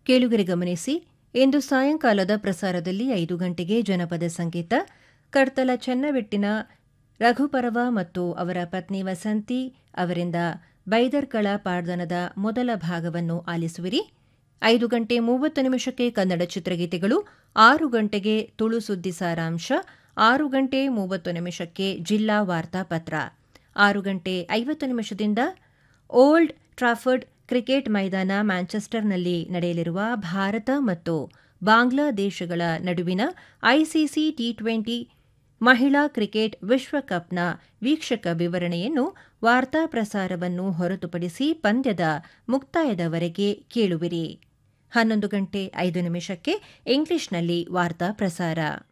ಕೇಳುಗರೆ ಗಮನಿಸಿ ಇಂದು ಸಾಯಂಕಾಲದ ಪ್ರಸಾರದಲ್ಲಿ ಐದು ಗಂಟೆಗೆ ಜನಪದ ಸಂಗೀತ ಕರ್ತಲ ಚೆನ್ನವೆಟ್ಟಿನ ರಘುಪರವ ಮತ್ತು ಅವರ ಪತ್ನಿ ವಸಂತಿ ಅವರಿಂದ ಬೈದರ್ಕಳ ಪಾಡ್ದನದ ಮೊದಲ ಭಾಗವನ್ನು ಆಲಿಸುವಿರಿ ಐದು ಗಂಟೆ ಮೂವತ್ತು ನಿಮಿಷಕ್ಕೆ ಕನ್ನಡ ಚಿತ್ರಗೀತೆಗಳು ಆರು ಗಂಟೆಗೆ ತುಳು ಸುದ್ದಿ ಸಾರಾಂಶ ಆರು ಗಂಟೆ ಮೂವತ್ತು ನಿಮಿಷಕ್ಕೆ ಜಿಲ್ಲಾ ವಾರ್ತಾಪತ್ರ ಆರು ಗಂಟೆ ಐವತ್ತು ನಿಮಿಷದಿಂದ ಓಲ್ಡ್ ಟ್ರಾಫರ್ಡ್ ಕ್ರಿಕೆಟ್ ಮೈದಾನ ಮ್ಯಾಂಚೆಸ್ಟರ್ನಲ್ಲಿ ನಡೆಯಲಿರುವ ಭಾರತ ಮತ್ತು ಬಾಂಗ್ಲಾದೇಶಗಳ ನಡುವಿನ ಐಸಿಸಿ ಟಿ ಟ್ವೆಂಟಿ ಮಹಿಳಾ ಕ್ರಿಕೆಟ್ ವಿಶ್ವಕಪ್ನ ವೀಕ್ಷಕ ವಿವರಣೆಯನ್ನು ವಾರ್ತಾ ಪ್ರಸಾರವನ್ನು ಹೊರತುಪಡಿಸಿ ಪಂದ್ಯದ ಮುಕ್ತಾಯದವರೆಗೆ ಕೇಳುವಿರಿ ಹನ್ನೊಂದು ಗಂಟೆ ಐದು ನಿಮಿಷಕ್ಕೆ ಇಂಗ್ಲಿಷ್ನಲ್ಲಿ ವಾರ್ತಾ ಪ್ರಸಾರ